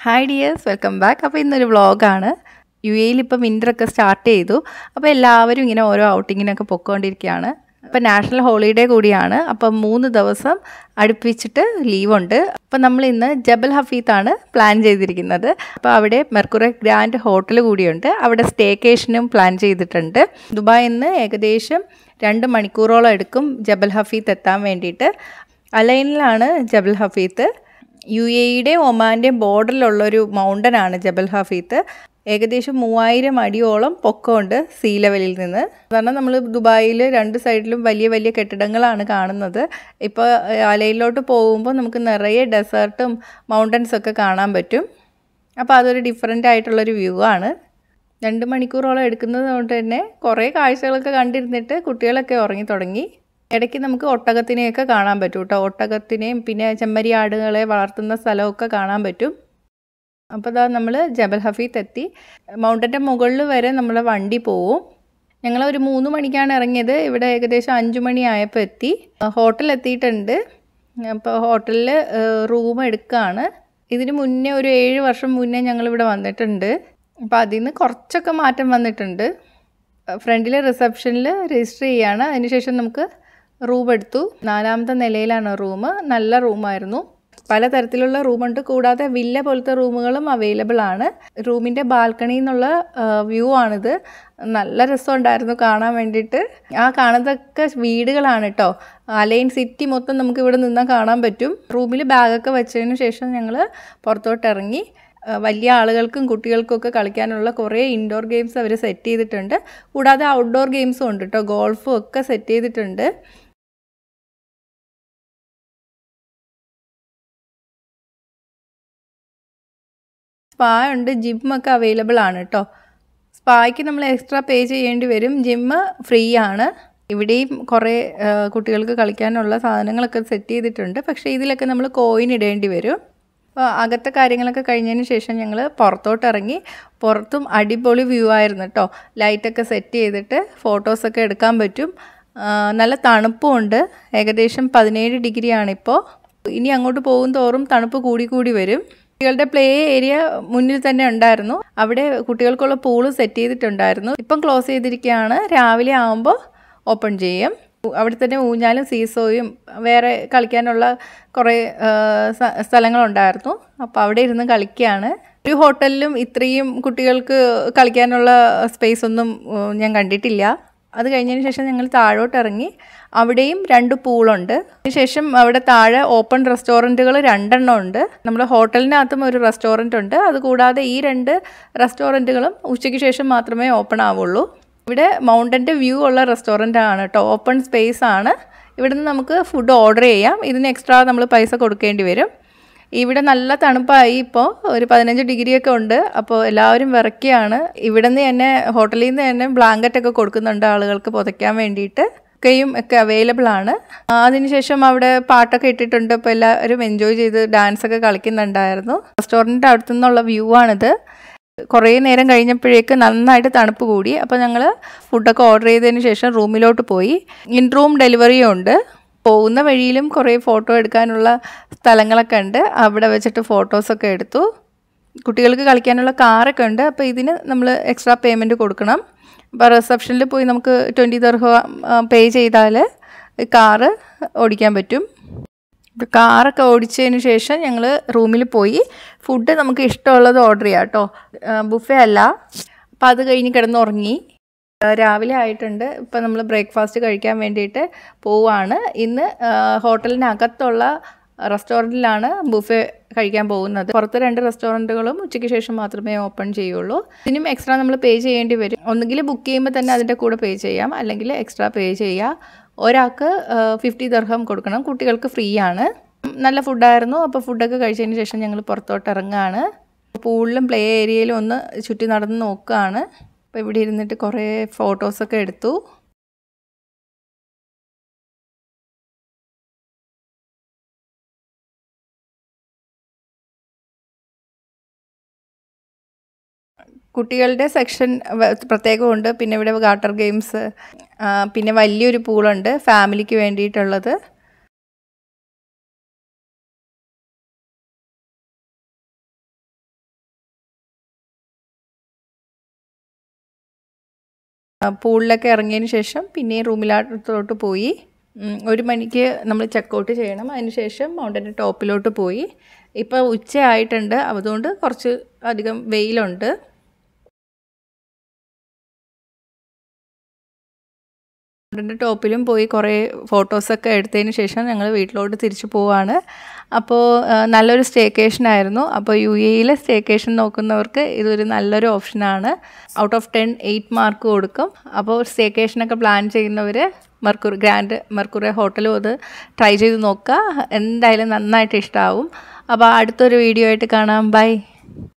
hi dears welcome back അപ്പോൾ ഇന്നൊരു വ്ളോഗാണ് യു എയിൽ ഇപ്പോൾ വിൻ്ററൊക്കെ സ്റ്റാർട്ട് ചെയ്തു അപ്പോൾ എല്ലാവരും ഇങ്ങനെ ഓരോ ഔട്ടിങ്ങിനൊക്കെ പൊയ്ക്കൊണ്ടിരിക്കുകയാണ് അപ്പോൾ നാഷണൽ ഹോളിഡേ കൂടിയാണ് അപ്പം മൂന്ന് ദിവസം അടുപ്പിച്ചിട്ട് ലീവുണ്ട് അപ്പോൾ നമ്മൾ ഇന്ന് ജബൽ ഹഫീത്താണ് പ്ലാൻ ചെയ്തിരിക്കുന്നത് അപ്പോൾ അവിടെ മെർക്കുറി ഗ്രാൻഡ് ഹോട്ടൽ കൂടിയുണ്ട് അവിടെ സ്റ്റേക്കേഷനും പ്ലാൻ ചെയ്തിട്ടുണ്ട് ദുബായിൽ നിന്ന് ഏകദേശം രണ്ട് മണിക്കൂറോളം എടുക്കും ജബൽ ഹഫീത്ത് എത്താൻ വേണ്ടിയിട്ട് അലൈനിലാണ് ജബൽ ഹഫീത്ത് യു എയുടെയും ഒമാൻ്റെയും ബോർഡറിലുള്ളൊരു മൗണ്ടൻ ആണ് ജബൽ ഹഫീത്ത് ഏകദേശം മൂവായിരം അടിയോളം പൊക്കമുണ്ട് സീ ലെവലിൽ നിന്ന് കാരണം നമ്മൾ ദുബായിൽ രണ്ട് സൈഡിലും വലിയ വലിയ കെട്ടിടങ്ങളാണ് കാണുന്നത് ഇപ്പോൾ അലയിലോട്ട് പോകുമ്പോൾ നമുക്ക് നിറയെ ഡെസേർട്ടും മൗണ്ടൻസ് ഒക്കെ കാണാൻ പറ്റും അപ്പോൾ അതൊരു ഡിഫറെൻ്റ് ആയിട്ടുള്ളൊരു വ്യൂ ആണ് രണ്ട് മണിക്കൂറോളം എടുക്കുന്നത് കൊണ്ട് തന്നെ കുറേ കാഴ്ചകളൊക്കെ കണ്ടിരുന്നിട്ട് കുട്ടികളൊക്കെ ഉറങ്ങി തുടങ്ങി ഇടയ്ക്ക് നമുക്ക് ഒട്ടകത്തിനെയൊക്കെ കാണാൻ പറ്റും കേട്ടോ ഒട്ടകത്തിനെയും പിന്നെ ചെമ്മരിയാടുകളെ വളർത്തുന്ന സ്ഥലമൊക്കെ കാണാൻ പറ്റും അപ്പോൾ ഇതാ നമ്മൾ ജബൽ ഹഫീത്ത് എത്തി മൗണ്ടൻ്റെ മുകളിൽ വരെ നമ്മളെ വണ്ടി പോവും ഞങ്ങൾ ഒരു മൂന്ന് മണിക്കാണ് ഇറങ്ങിയത് ഇവിടെ ഏകദേശം അഞ്ച് മണി ആയപ്പോൾ എത്തി ഹോട്ടൽ എത്തിയിട്ടുണ്ട് അപ്പോൾ ഹോട്ടലിൽ റൂം എടുക്കുകയാണ് ഇതിന് മുന്നേ ഒരു ഏഴ് വർഷം മുന്നേ ഞങ്ങളിവിടെ വന്നിട്ടുണ്ട് അപ്പോൾ അതിൽ നിന്ന് കുറച്ചൊക്കെ മാറ്റം വന്നിട്ടുണ്ട് ഫ്രണ്ടിലെ റിസപ്ഷനിൽ രജിസ്റ്റർ ചെയ്യുകയാണ് അതിനുശേഷം നമുക്ക് റൂം എടുത്തു നാലാമത്തെ നിലയിലാണ് റൂം നല്ല റൂമായിരുന്നു പലതരത്തിലുള്ള റൂമുണ്ട് കൂടാതെ വില്ല പോലത്തെ റൂമുകളും അവൈലബിൾ ആണ് റൂമിൻ്റെ ബാൽക്കണിയിൽ നിന്നുള്ള വ്യൂ ആണിത് നല്ല രസമുണ്ടായിരുന്നു കാണാൻ വേണ്ടിയിട്ട് ആ കാണുന്നതൊക്കെ വീടുകളാണ് കേട്ടോ അലൈൻ സിറ്റി മൊത്തം നമുക്ക് ഇവിടെ നിന്നാൽ കാണാൻ പറ്റും റൂമിൽ ബാഗൊക്കെ വെച്ചതിന് ശേഷം ഞങ്ങൾ പുറത്തോട്ട് ഇറങ്ങി വലിയ ആളുകൾക്കും കുട്ടികൾക്കും ഒക്കെ കളിക്കാനുള്ള കുറേ ഇൻഡോർ ഗെയിംസ് അവർ സെറ്റ് ചെയ്തിട്ടുണ്ട് കൂടാതെ ഔട്ട്ഡോർ ഗെയിംസും ഉണ്ട് കേട്ടോ ഗോൾഫും ഒക്കെ സെറ്റ് ചെയ്തിട്ടുണ്ട് സ്പാ ഉണ്ട് ജിമ്മൊക്കെ അവൈലബിൾ ആണ് കേട്ടോ സ്പായ്ക്ക് നമ്മൾ എക്സ്ട്രാ പേ ചെയ്യേണ്ടി വരും ജിമ്മ് ഫ്രീ ആണ് ഇവിടെയും കുറേ കുട്ടികൾക്ക് കളിക്കാനുള്ള സാധനങ്ങളൊക്കെ സെറ്റ് ചെയ്തിട്ടുണ്ട് പക്ഷേ ഇതിലൊക്കെ നമ്മൾ കോയിൻ ഇടേണ്ടി വരും അപ്പോൾ അകത്തെ കാര്യങ്ങളൊക്കെ കഴിഞ്ഞതിന് ശേഷം ഞങ്ങൾ പുറത്തോട്ട് ഇറങ്ങി പുറത്തും അടിപൊളി വ്യൂ ആയിരുന്നു കേട്ടോ ലൈറ്റൊക്കെ സെറ്റ് ചെയ്തിട്ട് ഫോട്ടോസൊക്കെ എടുക്കാൻ പറ്റും നല്ല തണുപ്പുമുണ്ട് ഏകദേശം പതിനേഴ് ഡിഗ്രിയാണ് ഇപ്പോൾ ഇനി അങ്ങോട്ട് പോകും തോറും തണുപ്പ് കൂടി കൂടി വരും കുട്ടികളുടെ പ്ലേ ഏരിയ മുന്നിൽ തന്നെ ഉണ്ടായിരുന്നു അവിടെ കുട്ടികൾക്കുള്ള പൂള് സെറ്റ് ചെയ്തിട്ടുണ്ടായിരുന്നു ഇപ്പം ക്ലോസ് ചെയ്തിരിക്കുകയാണ് രാവിലെ ആകുമ്പോൾ ഓപ്പൺ ചെയ്യും അവിടെ തന്നെ ഊഞ്ഞാലും സീസോയും വേറെ കളിക്കാനുള്ള കുറേ സ്ഥലങ്ങളുണ്ടായിരുന്നു അപ്പോൾ അവിടെ ഇരുന്ന് കളിക്കുകയാണ് ഒരു ഹോട്ടലിലും ഇത്രയും കുട്ടികൾക്ക് കളിക്കാനുള്ള സ്പേസ് ഒന്നും ഞാൻ കണ്ടിട്ടില്ല അത് കഴിഞ്ഞതിന് ശേഷം ഞങ്ങൾ താഴോട്ട് ഇറങ്ങി അവിടെയും രണ്ട് പൂളുണ്ട് അതിനുശേഷം അവിടെ താഴെ ഓപ്പൺ റെസ്റ്റോറൻറ്റുകൾ രണ്ടെണ്ണം ഉണ്ട് നമ്മുടെ ഹോട്ടലിനകത്തും ഒരു റെസ്റ്റോറൻറ്റ് ഉണ്ട് അതുകൂടാതെ ഈ രണ്ട് റെസ്റ്റോറൻറ്റുകളും ഉച്ചയ്ക്ക് ശേഷം മാത്രമേ ഓപ്പൺ ആവുള്ളൂ ഇവിടെ മൗണ്ടൻ്റെ വ്യൂ ഉള്ള റെസ്റ്റോറൻ്റ് ആണ് കേട്ടോ ഓപ്പൺ സ്പേസ് ആണ് ഇവിടുന്ന് നമുക്ക് ഫുഡ് ഓർഡർ ചെയ്യാം ഇതിന് എക്സ്ട്രാ നമ്മൾ പൈസ കൊടുക്കേണ്ടി വരും ഇവിടെ നല്ല തണുപ്പായി ഇപ്പോൾ ഒരു പതിനഞ്ച് ഡിഗ്രിയൊക്കെ ഉണ്ട് അപ്പോൾ എല്ലാവരും വിറയ്ക്കുകയാണ് ഇവിടെ നിന്ന് തന്നെ ഹോട്ടലിൽ നിന്ന് തന്നെ ബ്ലാങ്കറ്റ് ഒക്കെ കൊടുക്കുന്നുണ്ട് ആളുകൾക്ക് പുതയ്ക്കാൻ വേണ്ടിയിട്ട് ഒക്കെയും ഒക്കെ അവൈലബിൾ ആണ് അതിനുശേഷം അവിടെ പാട്ടൊക്കെ ഇട്ടിട്ടുണ്ട് അപ്പോൾ എല്ലാവരും എൻജോയ് ചെയ്ത് ഡാൻസ് ഒക്കെ കളിക്കുന്നുണ്ടായിരുന്നു റെസ്റ്റോറൻറ്റിൻ്റെ അടുത്തു നിന്നുള്ള വ്യൂ ആണിത് കുറേ നേരം കഴിഞ്ഞപ്പോഴേക്ക് നന്നായിട്ട് തണുപ്പ് കൂടി അപ്പോൾ ഞങ്ങൾ ഫുഡൊക്കെ ഓർഡർ ചെയ്തതിന് ശേഷം റൂമിലോട്ട് പോയി ഇൻ റൂം ഡെലിവറിയും ഉണ്ട് പോകുന്ന വഴിയിലും കുറേ ഫോട്ടോ എടുക്കാനുള്ള സ്ഥലങ്ങളൊക്കെ ഉണ്ട് അവിടെ വെച്ചിട്ട് ഫോട്ടോസൊക്കെ എടുത്തു കുട്ടികൾക്ക് കളിക്കാനുള്ള കാറൊക്കെ ഉണ്ട് അപ്പോൾ ഇതിന് നമ്മൾ എക്സ്ട്രാ പേയ്മെൻറ്റ് കൊടുക്കണം അപ്പോൾ റിസപ്ഷനിൽ പോയി നമുക്ക് ട്വൻറ്റി ദർഹ പേ ചെയ്താൽ കാറ് ഓടിക്കാൻ പറ്റും കാറൊക്കെ ഓടിച്ചതിന് ശേഷം ഞങ്ങൾ റൂമിൽ പോയി ഫുഡ് നമുക്ക് ഇഷ്ടമുള്ളത് ഓർഡർ ചെയ്യാം കേട്ടോ ബുഫേ അല്ല അപ്പോൾ അത് കഴിഞ്ഞ് കിടന്നുറങ്ങി രാവിലെ ആയിട്ടുണ്ട് ഇപ്പം നമ്മൾ ബ്രേക്ക്ഫാസ്റ്റ് കഴിക്കാൻ വേണ്ടിയിട്ട് പോവുകയാണ് ഇന്ന് ഹോട്ടലിനകത്തുള്ള റെസ്റ്റോറൻറ്റിലാണ് ബുഫേ കഴിക്കാൻ പോകുന്നത് പുറത്ത് രണ്ട് റെസ്റ്റോറൻറ്റുകളും ഉച്ചയ്ക്ക് ശേഷം മാത്രമേ ഓപ്പൺ ചെയ്യുള്ളൂ ഇതിനും എക്സ്ട്രാ നമ്മൾ പേ ചെയ്യേണ്ടി വരും ഒന്നുകിൽ ബുക്ക് ചെയ്യുമ്പോൾ തന്നെ അതിൻ്റെ കൂടെ പേ ചെയ്യാം അല്ലെങ്കിൽ എക്സ്ട്രാ പേ ചെയ്യുക ഒരാൾക്ക് ഫിഫ്റ്റി ദർഹം കൊടുക്കണം കുട്ടികൾക്ക് ഫ്രീ ആണ് നല്ല ഫുഡായിരുന്നു അപ്പോൾ ഫുഡൊക്കെ കഴിച്ചതിന് ശേഷം ഞങ്ങൾ പുറത്തോട്ട് ഇറങ്ങുകയാണ് പൂളിലും പ്ലേ ഏരിയയിലും ഒന്ന് ചുറ്റി നടന്ന് നോക്കുകയാണ് അപ്പോൾ ഇവിടെ ഇരുന്നിട്ട് കുറേ ഫോട്ടോസൊക്കെ എടുത്തു കുട്ടികളുടെ സെക്ഷൻ പ്രത്യേകമുണ്ട് പിന്നെ ഇവിടെ വാട്ടർ ഗെയിംസ് പിന്നെ വലിയൊരു പൂളുണ്ട് ഫാമിലിക്ക് വേണ്ടിയിട്ടുള്ളത് പൂളിലൊക്കെ ഇറങ്ങിയതിന് ശേഷം പിന്നെയും റൂമിലോട്ട് പോയി ഉം, ഒരു മണിക്ക് നമ്മൾ ചെക്കൗട്ട് ചെയ്യണം അതിനുശേഷം മൗണ്ടൻ്റെ ടോപ്പിലോട്ട് പോയി ഇപ്പോൾ ഉച്ചയായിട്ടുണ്ട് അതുകൊണ്ട് കുറച്ച് അധികം വെയിലുണ്ട് മൗണ്ടൻ്റെ ടോപ്പിലും പോയി കുറേ ഫോട്ടോസൊക്കെ എടുത്തതിന് ശേഷം ഞങ്ങൾ വീട്ടിലോട്ട് തിരിച്ചു പോവാണ് അപ്പോൾ ആ, നല്ലൊരു സ്റ്റേക്കേഷൻ ആയിരുന്നു അപ്പോൾ യു എയിലെ സ്റ്റേക്കേഷൻ നോക്കുന്നവർക്ക് ഇതൊരു നല്ലൊരു ഓപ്ഷനാണ് out of ten eight mark കൊടുക്കും അപ്പോൾ സ്റ്റേക്കേഷനൊക്കെ പ്ലാൻ ചെയ്യുന്നവർ മെർക്കുർ ഗ്രാൻഡ് മെർക്കുറി ഹോട്ടലും അത് ട്രൈ ചെയ്ത് നോക്കുക എന്തായാലും നന്നായിട്ട് ഇഷ്ടമാവും അപ്പോൾ അടുത്തൊരു വീഡിയോ ആയിട്ട് കാണാം ബൈ